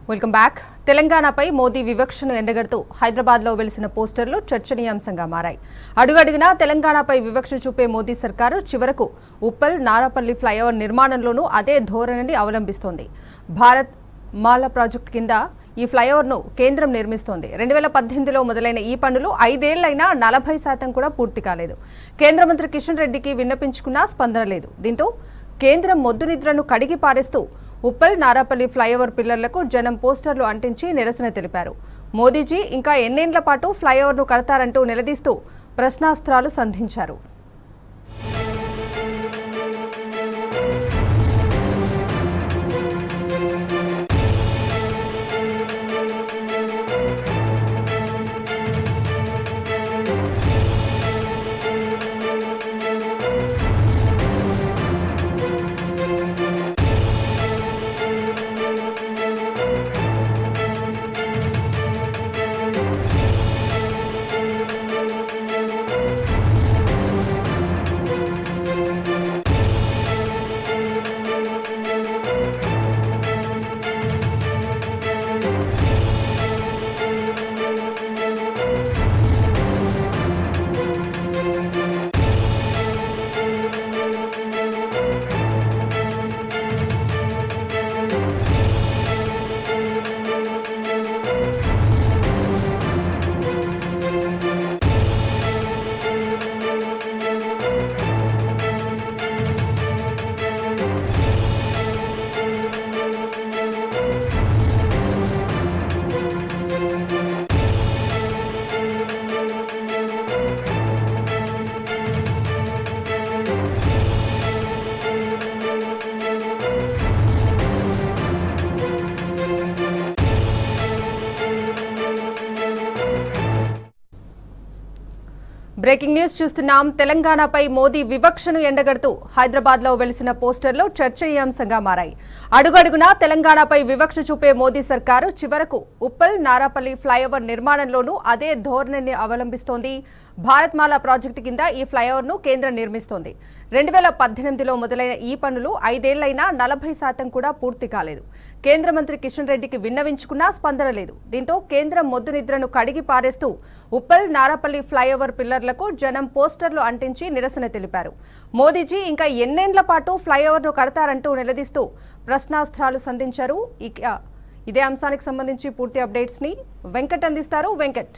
welcome back తెలంగాణపై మోదీ వివక్షను ఎండగడుతూ హైదరాబాద్లో వెలిసిన పోస్టర్లు చర్చనీయాంశంగా మారాయి అడుగడుగునా తెలంగాణపై వివక్ష చూపే మోదీ సర్కారు చివరకు ఉప్పల్ నారాపల్లి ఫ్లైఓవర్ నిర్మాణంలోనూ అదే ధోరణిని అవలంబిస్తోంది భారత్ మాల ప్రాజెక్టు కింద ఈ ఫ్లైఓవర్ను కేంద్రం నిర్మిస్తోంది రెండు వేల పద్దెనిమిదిలో మొదలైన ఈ పనులు ఐదేళ్లైనా నలభై శాతం కూడా పూర్తి కాలేదు కేంద్ర మంత్రి కిషన్ రెడ్డికి విన్నపించుకున్నా స్పందన లేదు దీంతో కేంద్రం మొద్దు నిద్రను కడిగి పారేస్తూ ఉప్పల్ నారాపల్లి ఫ్లైఓవర్ పిల్లర్లకు జనం పోస్టర్లు అంటించి నిరసన తెలిపారు మోదీజీ ఇంకా ఎన్నేండ్ల పాటు ఫ్లైఓవర్ను కడతారంటూ నిలదీస్తూ ప్రశ్నాస్త్రాలు సంధించారు బ్రేకింగ్ న్యూస్ చూస్తున్నాం తెలంగాణపై మోదీ వివక్షను ఎండగడుతూ హైదరాబాద్ లో వెలిసిన పోస్టర్లు చర్చనీయాంశంగా మారాయి అడుగడుగునా తెలంగాణపై వివక్ష చూపే మోదీ సర్కారు చివరకు ఉప్పల్ నారాపల్లి ఫ్లైఓవర్ నిర్మాణంలోనూ అదే ధోరణిని అవలంబిస్తోంది భారత్మాల ప్రాజెక్టు కింద ఈ ఫ్లైఓవర్ ను కేంద్రం నిర్మిస్తోంది రెండు వేల పద్దెనిమిదిలో మొదలైన ఈ పనులు ఐదేళ్లైనా నలభై శాతం కూడా పూర్తి కాలేదు కేంద్ర మంత్రి కిషన్ రెడ్డికి విన్నవించుకున్నా స్పందన లేదు దీంతో కేంద్రం మొద్దు నిద్రను కడిగి పారేస్తూ ఉప్పల్ నారాపల్లి ఫ్లైఓవర్ పిల్లర్లకు జనం పోస్టర్లు అంటించి నిరసన తెలిపారు మోదీజీ ఇంకా ఎన్నేండ్ల పాటు ఫ్లైఓవర్ను కడతారంటూ నిలదీస్తూ ప్రశ్నాస్త్రాలు సంధించారు ఇక ఇదే అంశానికి సంబంధించి పూర్తి అప్డేట్స్ ని వెంకట్ అందిస్తారు వెంకట్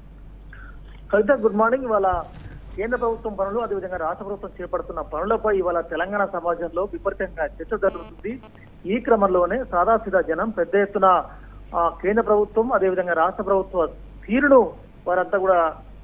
కవిత గుడ్ మార్నింగ్ ఇవాళ కేంద్ర ప్రభుత్వం పనులు అదేవిధంగా రాష్ట్ర ప్రభుత్వం చేపడుతున్న పనులపై ఇవాళ తెలంగాణ సమాజంలో విపరీతంగా చర్చ జరుగుతుంది ఈ క్రమంలోనే సాదాసీదా జనం పెద్ద ఎత్తున ఆ, కేంద్ర ప్రభుత్వం అదేవిధంగా రాష్ట్ర ప్రభుత్వ తీరును వారంతా కూడా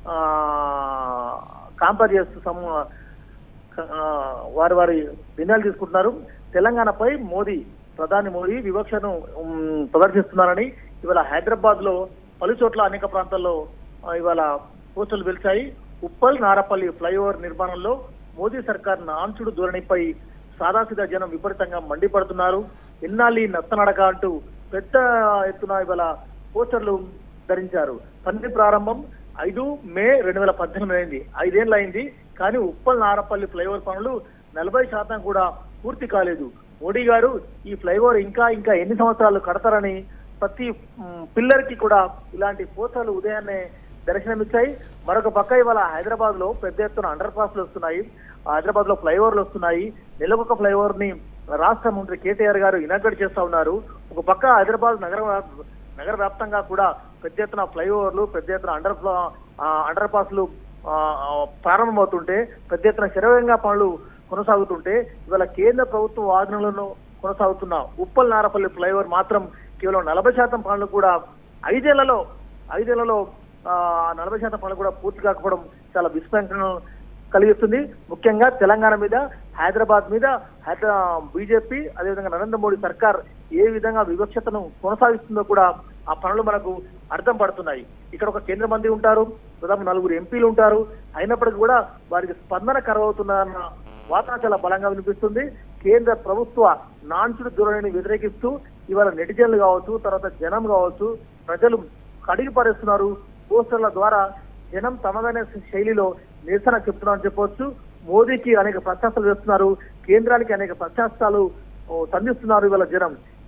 కాంపేర్ చేస్తూ సమ ఆ, వారి వారి నిర్ణయాలు తీసుకుంటున్నారు తెలంగాణపై మోదీ ప్రధాని మోదీ వివక్షను ఉమ్, ప్రదర్శిస్తున్నారని ఇవాళ హైదరాబాద్ లో పలు చోట్ల అనేక ప్రాంతాల్లో ఆ, ఇవాళ పోస్టులు వెలిచాయి ఉప్పల్ నారపల్లి ఫ్లైఓవర్ నిర్మాణంలో మోదీ సర్కార్ నాంచుడు ధోరణిపై సాదాసీదా జనం విపరీతంగా మండిపడుతున్నారు ఎన్నాళ్ళి నత్తనడక అంటూ పెద్ద ఎత్తున ఇవాళ పోస్టర్లు ధరించారు పని ప్రారంభం ఐదు మే రెండు వేల పద్దెనిమిది అయింది ఐదేళ్ళు అయింది కానీ ఉప్పల్ నారపల్లి ఫ్లైఓవర్ పనులు నలభై శాతం కూడా పూర్తి కాలేదు మోడీ గారు ఈ ఫ్లైఓవర్ ఇంకా ఇంకా ఎన్ని సంవత్సరాలు కడతారని ప్రతి పిల్లర్ కి కూడా ఇలాంటి పోస్టర్లు ఉదయాన్నే దర్శనమిచ్చాయి మరొక పక్క ఇవాళ హైదరాబాద్ లో పెద్ద ఎత్తున అండర్ పాస్లు వస్తున్నాయి హైదరాబాద్ లో ఫ్లైఓవర్లు వస్తున్నాయి నెలకొక ఫ్లైఓవర్ ని రాష్ట్ర మంత్రి కేటీఆర్ గారు ఇనాగ్రేట్ చేస్తా ఉన్నారు ఒక పక్క హైదరాబాద్ నగర వ్యాప్- నగర వ్యాప్తంగా కూడా పెద్ద ఎత్తున ఫ్లైఓవర్లు పెద్ద ఎత్తున అండర్ ఫ్లా- ఆ, అండర్ పాస్లు ఆ, ఆ, ప్రారంభమవుతుంటే పెద్ద ఎత్తున శరవేగంగా పనులు కొనసాగుతుంటే ఇవాళ కేంద్ర ప్రభుత్వ ఆజ్ఞలను కొనసాగుతున్న ఉప్పల్ నారపల్లి ఫ్లైఓవర్ మాత్రం కేవలం నలభై శాతం పనులు కూడా ఐదేళ్లలో ఐదేళ్లలో ఆ, నలభై శాతం పనులు కూడా పూర్తి కాకపోవడం చాలా విస్మయం కలిగిస్తుంది ముఖ్యంగా తెలంగాణ మీద హైదరాబాద్ మీద హైదరా బీజేపీ అదేవిధంగా నరేంద్ర మోడీ సర్కార్ ఏ విధంగా వివక్షతను కొనసాగిస్తుందో కూడా ఆ పనులు మనకు అర్థం పడుతున్నాయి ఇక్కడ ఒక కేంద్ర మంత్రి ఉంటారు దాదాపు నలుగురు ఎంపీలు ఉంటారు అయినప్పటికీ కూడా వారికి స్పందన కరవవుతుందన్న వాదన చాలా బలంగా వినిపిస్తుంది కేంద్ర ప్రభుత్వ నాంచుడు ధోరణిని వ్యతిరేకిస్తూ ఇవాళ నెటిజన్లు కావచ్చు తర్వాత జనం కావచ్చు ప్రజలు కడిగి పడేస్తున్నారు పోస్టర్ల ద్వారా జనం తమదైన శైలిలో నిరసన చెప్తున్నారని చెప్పవచ్చు మోదీకి అనేక ప్రశంసలు వేస్తున్నారు కేంద్రానికి అనేక ప్రశంసలు ఓ, సంధిస్తున్నారు ఇవాళ జనం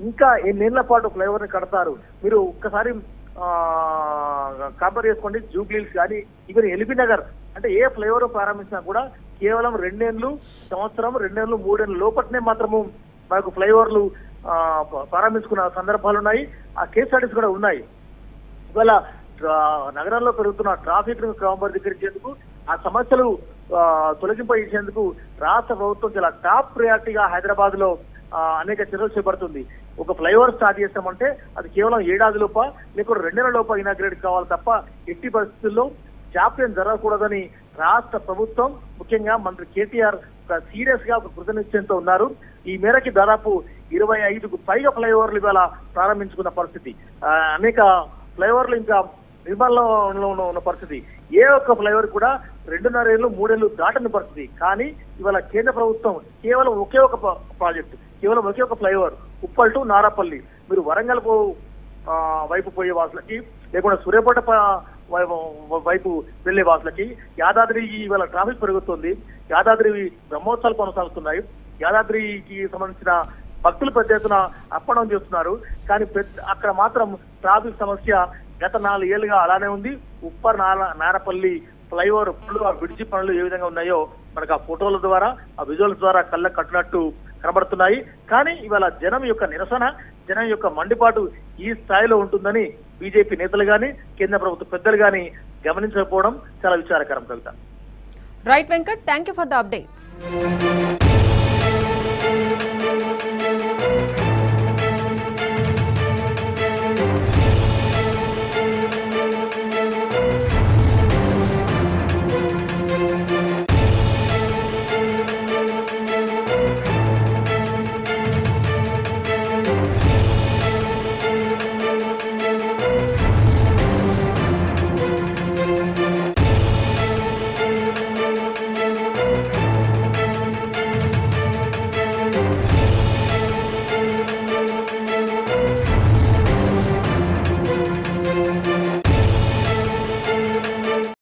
ఇంకా ఎన్నేళ్ల పాటు ఫ్లైఓవర్ ని కడతారు మీరు ఒక్కసారి కంపేర్ చేసుకోండి జూబ్లీస్ కానీ ఈవెన్ ఎల్బీ నగర్ అంటే ఏ ఫ్లైఓవర్ ప్రారంభించినా కూడా కేవలం రెండేళ్లు సంవత్సరం రెండేళ్లు మూడేళ్ల లోపట్నే మాత్రము మనకు ఫ్లైఓవర్లు ఆ, ప్రారంభించుకున్న సందర్భాలు ఉన్నాయి ఆ కేస్ స్టడీస్ కూడా ఉన్నాయి ఇవాళ ట్రా- నగరాల్లో పెరుగుతున్న ట్రాఫిక్ ను క్రమబద్ధీకరించేందుకు ఆ సమస్యలు ఆ, తొలగింపజేసేందుకు రాష్ట్ర ప్రభుత్వం చాలా టాప్ ప్రయారిటీగా హైదరాబాద్ లో ఆ, అనేక చర్యలు చేపడుతుంది ఒక ఫ్లైఓవర్ స్టార్ట్ చేస్తామంటే అది కేవలం ఏడాది లోప లేకపోతే రెండేళ్ల లోప ఇనాగ్రేట్ కావాలి తప్ప ఎట్టి పరిస్థితుల్లో జాప్యం జరగకూడదని రాష్ట్ర ప్రభుత్వం ముఖ్యంగా మంత్రి కేటీఆర్ ఒక సీరియస్ గా ఒక కృతనిశ్చయంతో ఉన్నారు ఈ మేరకి దాదాపు ఇరవై ఐదుకు పైగా ఫ్లైఓవర్లు ఇవాళ ప్రారంభించుకున్న పరిస్థితి ఆ, అనేక ఫ్లైఓవర్లు ఇంకా నిర్మాణంలో ఉన్న- ఉన్న పరిస్థితి ఏ ఒక్క ఫ్లైఓవర్ కూడా రెండున్నర ఏళ్ళు మూడేళ్లు దాటని పరిస్థితి కానీ ఇవాళ కేంద్ర ప్రభుత్వం కేవలం ఒకే ఒక ప్రా- ప్రాజెక్టు కేవలం ఒకే ఒక ఫ్లైఓవర్ ఉప్పల్ టు నారాపల్లి మీరు వరంగల్ పో ఆ, వైపు పోయే వాసులకి లేకుండా సూర్యాపేట ప- వై- వై- వైపు వెళ్లే వాసులకి యాదాద్రి ఇవాళ ట్రాఫిక్ పెరుగుతుంది యాదాద్రి బ్రహ్మోత్సవాలు కొనసాగుతున్నాయి యాదాద్రికి సంబంధించిన భక్తులు పెద్ద ఎత్తున అప్పడం చేస్తున్నారు కానీ పెద్ద అక్కడ మాత్రం ట్రాఫిక్ సమస్య గత నాలుగు ఏళ్ళుగా అలానే ఉంది ఉప్పర్ నార నారపల్లి ఫ్లైఓవర్ పనులు ఆ బ్రిడ్జి పనులు ఏ విధంగా ఉన్నాయో మనకు ఆ ఫోటోల ద్వారా ఆ విజువల్స్ ద్వారా కళ్ళకు కట్టినట్టు కనబడుతున్నాయి కానీ ఇవాళ జనం యొక్క నిరసన జనం యొక్క మండిపాటు ఈ స్థాయిలో ఉంటుందని బీజేపీ నేతలు గాని కేంద్ర ప్రభుత్వ పెద్దలు గాని గమనించకపోవడం చాలా విచారకరం Kavitha right Venkat thank you for the updates